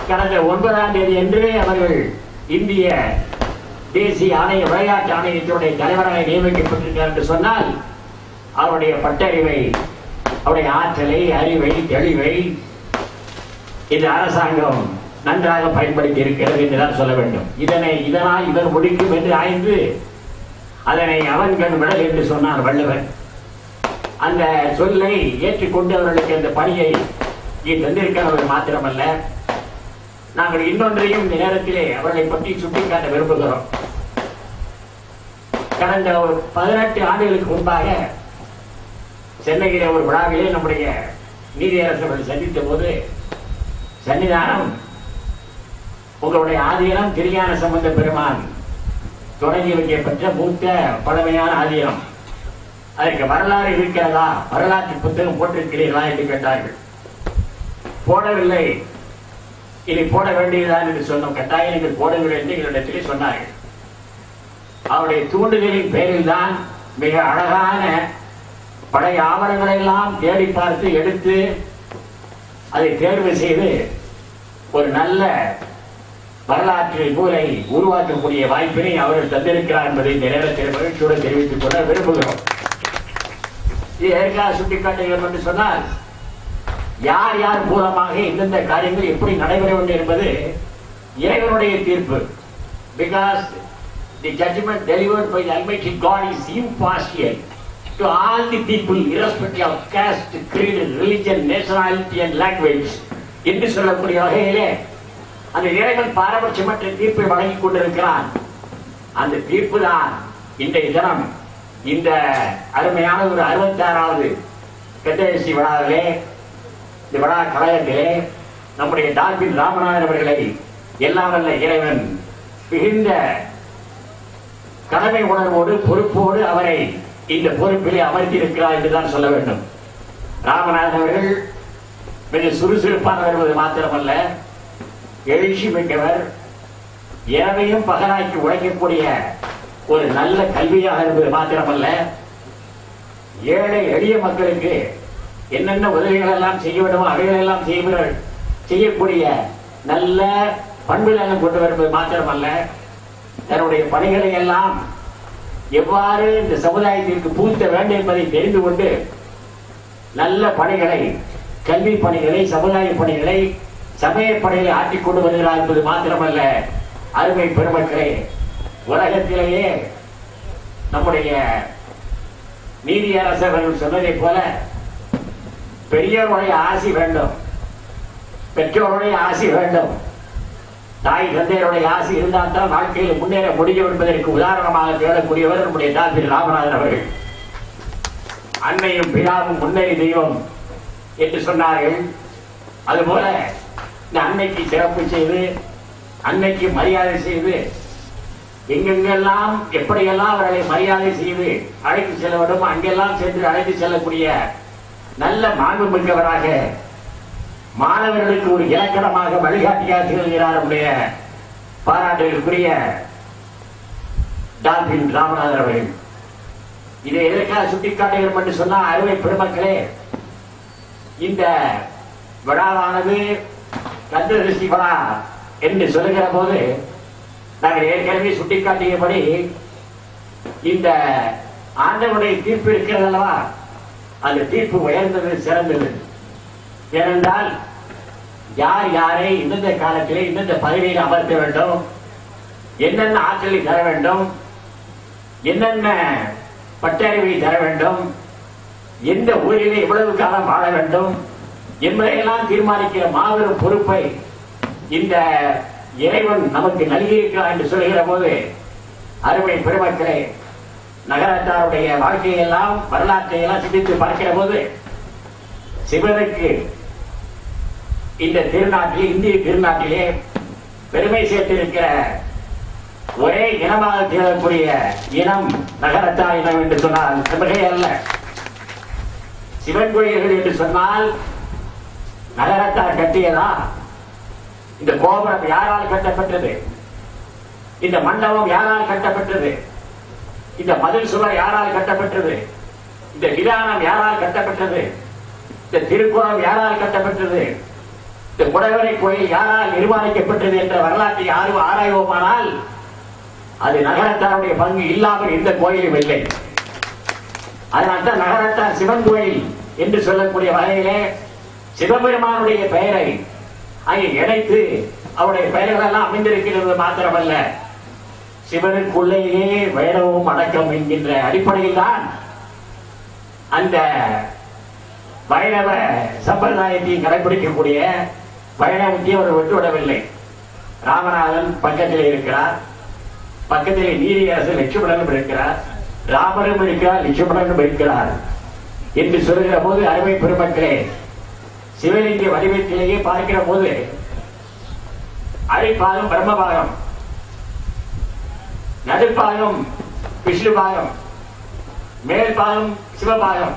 கடந்த ஒன்பதாம் தேதி என்று அவர்கள் இந்திய தேசிய ஆணைய விளையாட்டு ஆணையத்தினுடைய தலைவராக நியமிக்கப்பட்டிருக்கிறார் என்று சொன்னால் அவருடைய பட்டறிவை அவருடைய ஆற்றலை அறிவை தெளிவை இந்த அரசாங்கம் நன்றாக பயன்படுத்தி இருக்கிறது என்றுதான் சொல்ல வேண்டும் இதனை இதனால் இவர் முடிக்கும் என்று ஆய்ந்து அதனை அவன் கண் விடல் என்று சொன்னார் வள்ளுவர் அந்த சொல்லை ஏற்றுக்கொண்டு அவர்களுக்கு அந்த பணியை இங்கே தந்திருக்கிறவர் மாத்திரமல்ல நாங்கள் இன்னொன்றையும் இந்த நேரத்திலே அவர்களை பற்றி சுட்டிக்காட்ட விரும்புகிறோம் கடந்த ஒரு பதினெட்டு ஆண்டுகளுக்கு முன்பாக சென்னையிலே ஒரு விழாவிலே நம்முடைய நீதியரசர்கள் சந்தித்த போது சன்னிதானம் உங்களுடைய ஆதீனம் திருஞான சம்பந்த பெருமான் தொடங்கி வைக்கப்பட்ட மூத்த பழமையான ஆதீனம் அதற்கு வரலாறு இருக்கிறதா வரலாற்று புத்தகம் போட்டிருக்கிறீர்களா என்று கேட்டார்கள் போடவில்லை இனி போட வேண்டியதுதான் என்று சொன்னோம் கட்டாயம் நீங்கள் போடுங்கள் என்று எங்களிடத்திலே சொன்னார்கள் அவருடைய தூண்டுதலின் பேரில் தான் மிக அழகான பழைய ஆவணங்களை எல்லாம் தேடி பார்த்து எடுத்து அதை தேர்வு செய்து ஒரு நல்ல வரலாற்று நூலை உருவாக்கக்கூடிய வாய்ப்பினை அவர்கள் தந்திருக்கிறார் என்பதை இந்த நேரத்தில் மகிழ்ச்சியுடன் தெரிவித்துக் கொள்ள விரும்புகிறோம் இது எதற்காக சுட்டிக்காட்டுகிறோம் என்று சொன்னால் யார் யார் மூலமாக எந்தெந்த காரியங்கள் எப்படி நடைபெற வேண்டும் என்பது இறைவனுடைய தீர்ப்பு because the judgement delivered by the almighty god is impartial to all the people irrespective of caste creed religion nationality and language என்று சொல்லக்கூடிய வகையிலே அந்த இறைவன் பாரபட்சமற்ற தீர்ப்பை வழங்கிக் கொண்டிருக்கிறான் அந்த தீர்ப்பு தான் இன்றைய தினம் இந்த அருமையான ஒரு அறுபத்தி ஆறாவது கட்டேசி விழாவிலே இந்த விழா கழகத்திலே நம்முடைய டால்பின் ராமநாதன் அவர்களை எல்லாம் வல்ல இறைவன் மிகுந்த கடமை உணர்வோடு பொறுப்போடு அவரை இந்த பொறுப்பிலே அமர்த்தியிருக்கிறார் என்றுதான் சொல்ல வேண்டும் ராமநாதன் அவர்கள் மிக சுறுசுறுப்பானவர் என்பது மாத்திரமல்ல எழுச்சி மிக்கவர் இரவையும் பகலாக்கி உழைக்கக்கூடிய ஒரு நல்ல கல்வியாக இருப்பது மாத்திரமல்ல ஏழை எளிய மக்களுக்கு என்னென்ன உதவிகள் எல்லாம் செய்ய வேண்டுமோ அவைகள் எல்லாம் செய்வர்கள் செய்யக்கூடிய நல்ல பண்புகளை கொண்டு வருவது மாத்திரமல்ல தன்னுடைய பணிகளை எல்லாம் எவ்வாறு இந்த சமுதாயத்திற்கு பூத்த வேண்டும் என்பதை தெரிந்து கொண்டு நல்ல பணிகளை கல்வி பணிகளை சமுதாய பணிகளை சமய பணிகளை ஆற்றிக் கொண்டு வருகிறார் என்பது மாத்திரமல்ல அருமை பெருமக்களே உலகத்திலேயே நம்முடைய நீதியரசர்கள் சொன்னதைப் போல பெரியவருடைய ஆசி வேண்டும் பெற்றோருடைய ஆசி வேண்டும் தாய் தந்தையருடைய ஆசி இருந்தால் தான் வாழ்க்கையில் முன்னேற முடியும் என்பதற்கு உதாரணமாக தேடக்கூடியவர் நம்முடைய டாக்டர் ராமநாதன் அவர்கள் அன்னையும் பிதாவும் முன்னேறி தெய்வம் என்று சொன்னார்கள் அதுபோல இந்த அன்னைக்கு சிறப்பு செய்து அன்னைக்கு மரியாதை செய்து எங்கெங்கெல்லாம் எப்படியெல்லாம் அவர்களை மரியாதை செய்து அழைத்து செல்ல வேண்டும் அங்கெல்லாம் சென்று அழைத்து செல்லக்கூடிய நல்ல மாண்பு மிக்கவராக மாணவர்களுக்கு ஒரு இலக்கணமாக வழிகாட்டியாக திகழ்கிறார் நம்முடைய பாராட்டுகளுக்குரிய டால்பின் ராமநாதன் அவர்கள் இதை எதற்காக சுட்டிக்காட்டுகிறோம் என்று சொன்னால் அருமை பெருமக்களே இந்த விழாவானது கந்தரிசி விழா என்று சொல்லுகிற போது நாங்கள் ஏற்கனவே சுட்டிக்காட்டியபடி இந்த ஆண்டவனுடைய தீர்ப்பு இருக்கிறது அல்லவா அந்த தீர்ப்பு உயர்ந்தது சிறந்தது ஏனென்றால் யார் யாரை இந்தந்த காலத்திலே இந்தந்த பதவியில் அமர்த்த வேண்டும் என்னென்ன ஆற்றலை தர வேண்டும் என்னென்ன பட்டறிவை தர வேண்டும் எந்த ஊரிலே எவ்வளவு காலம் வாழ வேண்டும் என்பதையெல்லாம் தீர்மானிக்கிற மாபெரும் பொறுப்பை இந்த இறைவன் நமக்கு நல்கியிருக்கிறார் என்று சொல்கிற போது அருமை பெருமக்களே நகரத்தாருடைய வாழ்க்கையெல்லாம் வரலாற்றை எல்லாம் சிந்தித்து பார்க்கிற போது சிவனுக்கு இந்த திருநாட்டிலே இந்திய திருநாட்டிலே பெருமை சேர்த்திருக்கிற ஒரே இனமாக திகழக்கூடிய இனம் நகரத்தார் இனம் என்று சொன்னால் மிகை அல்ல சிவன் கோயில்கள் என்று சொன்னால் நகரத்தார் கட்டியதா இந்த கோபுரம் யாரால் கட்டப்பட்டது இந்த மண்டபம் யாரால் கட்டப்பட்டது இந்த மதில் சுவர் யாரால் கட்டப்பட்டது இந்த விதானம் யாரால் கட்டப்பட்டது இந்த திருக்குறள் யாரால் கட்டப்பட்டது இந்த குடவரை கோயில் யாரால் நிர்மாணிக்கப்பட்டது என்ற வரலாற்றை யாரும் ஆராய்வோமானால் அது நகரத்தாருடைய பங்கு இல்லாமல் எந்த கோயிலும் இல்லை அதனால்தான் நகரத்தார் சிவன் கோயில் என்று சொல்லக்கூடிய வகையிலே சிவபெருமானுடைய பெயரை அங்கே இணைத்து அவருடைய பெயர்கள் எல்லாம் அமைந்திருக்கிறது மாத்திரமல்ல சிவனுக்குள்ளேயே வைரவம் அடக்கம் என்கின்ற அடிப்படையில் தான் அந்த வைணவ சம்பிரதாயத்தையும் கடைபிடிக்கக்கூடிய வைணவத்தை அவர் விட்டுவிடவில்லை ராமநாதன் பக்கத்திலே இருக்கிறார் பக்கத்திலே நீதியரசர் லட்சுமணனும் இருக்கிறார் ராமரும் இருக்கிறார் லட்சுமணனும் இருக்கிறார் என்று சொல்கிற போது அருமை பெருமக்களே சிவலிங்க வடிவத்திலேயே பார்க்கிற போது அடிப்பாகம் பிரம்மபாகம் நடுப்பாகம் விஷ்ணு பாகம் மேல் பாகம் சிவபாகம்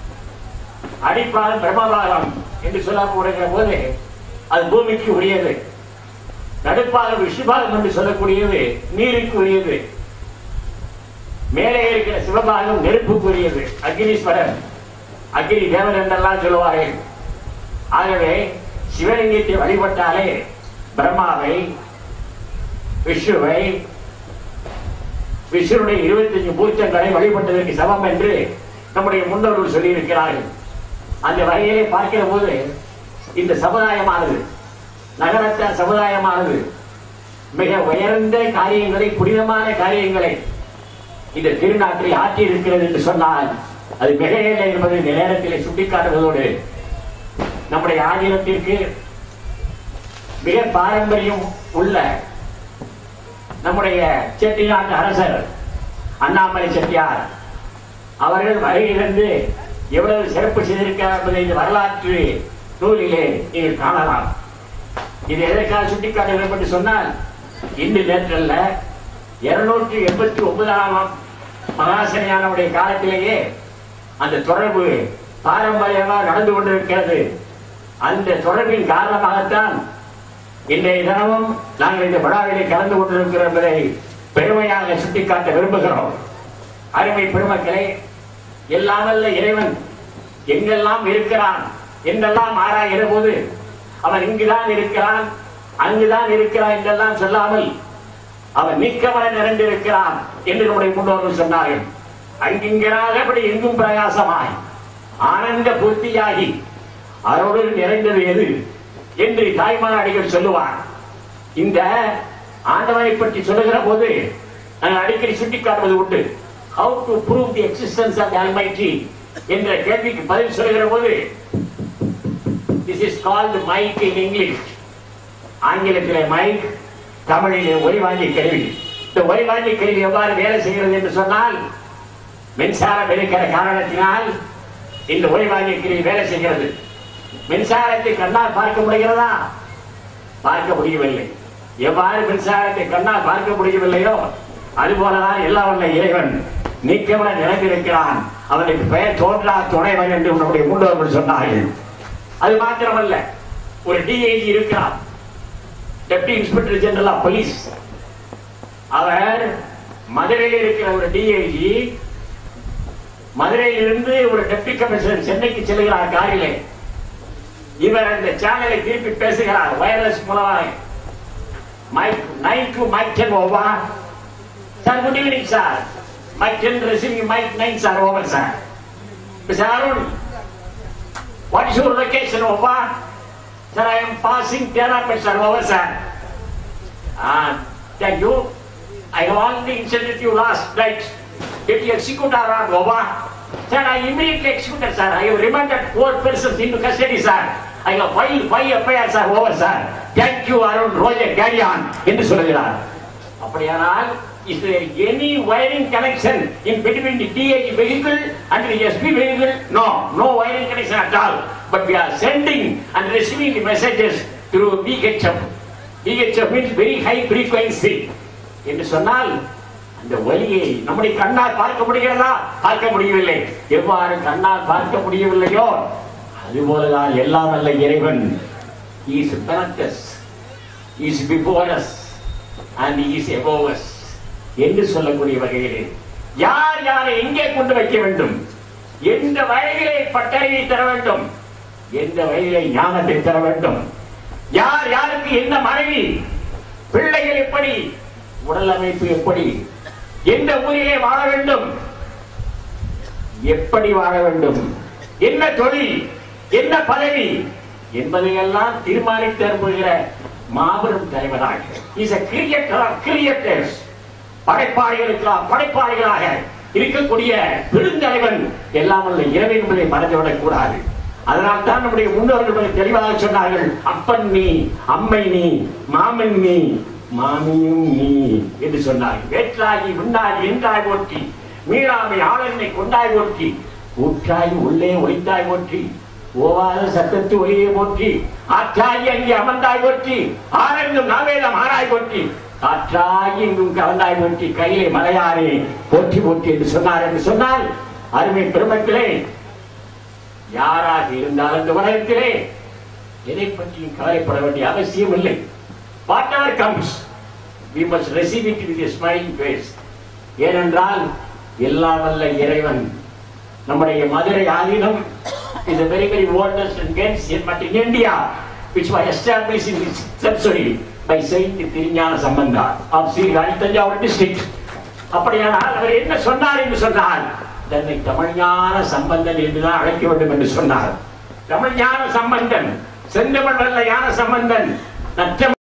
அடிப்பாகம் பிரம்மபாகம் என்று சொல்லப்படுகிற போது அது பூமிக்கு உரியது நடுப்பாகம் விஷ்ணுபாகம் என்று சொல்லக்கூடியது நீருக்கு உரியது மேலே இருக்கிற சிவபாகம் நெருப்புக்கு உரியது அக்னீஸ்வரர் அக்னி தேவன் என்றெல்லாம் சொல்லுவார்கள் ஆகவே சிவலிங்கத்தை வழிபட்டாலே பிரம்மாவை விஷ்ணுவை விஷ்ணுடைய இருபத்தஞ்சு பூச்சங்களை வழிபட்டதற்கு சமம் என்று நம்முடைய முன்னோர்கள் சொல்லியிருக்கிறார்கள் அந்த வகையிலே பார்க்கிற போது இந்த சமுதாயமானது நகரத்த சமுதாயமானது மிக உயர்ந்த காரியங்களை புனிதமான காரியங்களை இந்த திருநாட்டில் ஆற்றி இருக்கிறது என்று சொன்னால் அது மிகையில்லை என்பதை இந்த நேரத்தில் சுட்டிக்காட்டுவதோடு நம்முடைய ஆதீனத்திற்கு மிக பாரம்பரியம் உள்ள நம்முடைய செட்டிநாட்டு அரசர் அண்ணாமலை செட்டியார் அவர்கள் வருகையிலிருந்து எவ்வளவு சிறப்பு செய்திருக்கிறார் என்பதை இந்த வரலாற்று நூலிலே நீங்கள் காணலாம் இது எதற்காக சுட்டிக்காட்ட வேண்டும் என்று சொன்னால் இன்று நேற்றல்ல இருநூற்றி எண்பத்தி ஒன்பதாம் மகாசனியானுடைய காலத்திலேயே அந்த தொடர்பு பாரம்பரியமாக நடந்து கொண்டிருக்கிறது அந்த தொடர்பின் காரணமாகத்தான் இன்றைய தினமும் நாங்கள் இந்த விழாவிலே கலந்து கொண்டிருக்கிறோம் என்பதை பெருமையாக சுட்டிக்காட்ட விரும்புகிறோம் அருமை பெருமக்களே எல்லாமல்ல இறைவன் எங்கெல்லாம் இருக்கிறான் என்றெல்லாம் ஆராய்கிற போது அவன் இங்குதான் இருக்கிறான் அங்குதான் இருக்கிறான் என்றெல்லாம் சொல்லாமல் அவன் நீக்கமர நிறைந்திருக்கிறான் என்று நம்முடைய முன்னோர்கள் சொன்னார்கள் அங்கிங்கராகபடி எங்கும் பிரகாசமாய் ஆனந்த பூர்த்தியாகி அதோடு நிறைந்தது எது என்று தாய்மாரடிகள் சொல்லுவார் இந்த ஆண்டவனை பற்றி சொல்லுகிற போது நாங்கள் அடிக்கடி சுட்டிக்காட்டுவது உண்டு how to prove the existence of almighty என்ற கேள்விக்கு பதில் சொல்லுகிற போது this is called mike in English ஆங்கிலத்திலே மைக் தமிழிலே ஒலிவாங்கி கருவி இந்த ஒலிவாங்கி கருவி எவ்வாறு வேலை செய்கிறது என்று சொன்னால் மின்சாரம் இருக்கிற காரணத்தினால் இந்த ஒலிவாங்கி கருவி வேலை செய்கிறது மின்சாரத்தை கண்ணால் பார்க்க முடிகிறதா பார்க்க முடியவில்லை எவ்வாறு மின்சாரத்தை கண்ணால் பார்க்க முடியவில்லையோ அதுபோலதான் எல்லாம் உள்ள இறைவன் நீக்கவன நிறைந்திருக்கிறான் அவனுக்கு பெயர் தோன்றா துணைவன் என்று நம்முடைய முன்னோர்கள் சொன்னார்கள் அது மாத்திரமல்ல ஒரு டிஐஜி இருக்கிறார் deputy inspector general of police அவர் மதுரையில் இருக்கிற ஒரு டிஐஜி மதுரையிலிருந்து ஒரு டெப்டி கமிஷனர் சென்னைக்கு செல்கிறார் காரிலே இவர் அந்த சேனலை திருப்பி பேசுகிறார் வயர்லெஸ் மூலமாக mike nine to mike ten over sir good evening sir mike ten receiving mike nine sir over sir mister Arun what is your location over sir I am passing டேராபெட் sir over sir thank you I have already insulted you last night. Did you execute our order, over? Sir, I immediately executed, sir. I have remanded four persons into custody, sir. I have filed five affairs, sir, over, sir. Thank you, Arun Roger, carry on. என்று சொல்கிறார் அப்படியானால் is there any wiring connection in between the DAG vehicle and the SP vehicle? No, no wiring connection at all. But we are sending and receiving the messages through VHF. VHF means very high frequency. என்று சொன்னால் அந்த ஒலியை நம்முடைய கண்ணால் பார்க்க முடிகிறதா பார்க்க முடியவில்லை எவ்வாறு கண்ணால் பார்க்க முடியவில்லையோ அதுபோலதான் எல்லாம் அல்ல இறைவன் is beneath us is before us and is above us என்று சொல்லக்கூடிய வகையிலே யார் யாரை எங்கே கொண்டு வைக்க வேண்டும் எந்த வயதிலே பட்டறையை தர வேண்டும் எந்த வயதிலே ஞானத்தை தர வேண்டும் யார் யாருக்கு என்ன மனைவி பிள்ளைகள் எப்படி உடல் அமைப்பு எப்படி எந்த ஊரிலே வாழ வேண்டும் எப்படி வாழ வேண்டும் என்ன தொழில் என்ன பதவி என்பதையெல்லாம் தீர்மானித்து அனுப்புகிற மாபெரும் தலைவராக இஸ் கிரியேட்டர் கிரியேட்டர்ஸ் படைப்பாளிகளுக்கெல்லாம் படைப்பாளிகளாக இருக்கக்கூடிய பெருந்தலைவன் எல்லாம் உள்ள இறைவன் என்பதை மறந்துவிடக் கூடாது அதனால் தான் நம்முடைய முன்னோர்கள் மிக தெளிவாக சொன்னார்கள் அப்பன் நீ அம்மை நீ மாமன் நீ மாமியும் நீ என்று சொன்னார்கள் வேற்றாகி விண்ணாகி என்றாய் போற்றி மீளாமை ஆளெண்ணை கொண்டாய் போற்றி ஊற்றாய் உள்ளே ஒளிந்தாய் போற்றி ஓவாத சத்தத்து ஒளியை போற்றி ஆற்றாகி அங்கே அமர்ந்தாய் போற்றி ஆனந்தும் நாவேதம் ஆராய் போற்றி காற்றாகி எங்கும் கலந்தாய் போற்றி கையிலே மலையாரே போற்றி போற்றி என்று சொன்னார் என்று சொன்னால் அருமை பெருமக்களே யாராக இருந்தாலும் இந்த உலகத்திலே எதை பற்றியும் கவலைப்பட வேண்டிய அவசியம் இல்லை whatever comes we must receive it with smiling face ஏனென்றால் எல்லாம் வல்ல இறைவன் நம்முடைய மதுரை ஆதீனம் is a very very oldest and ancient but in India which was established in the sixth century by Saint Thirugnana சம்பந்தா of Sri Thanjavur district அப்படியானால் அவர் என்ன சொன்னார் என்று சொன்னார் தன்னை தமிழ்ஞான சம்பந்தன் என்றுதான் அழைக்க வேண்டும் என்று சொன்னார் தமிழ்ஞான சம்பந்தன் செந்தமிழ் வல்ல ஞான சம்பந்தன் நற்ற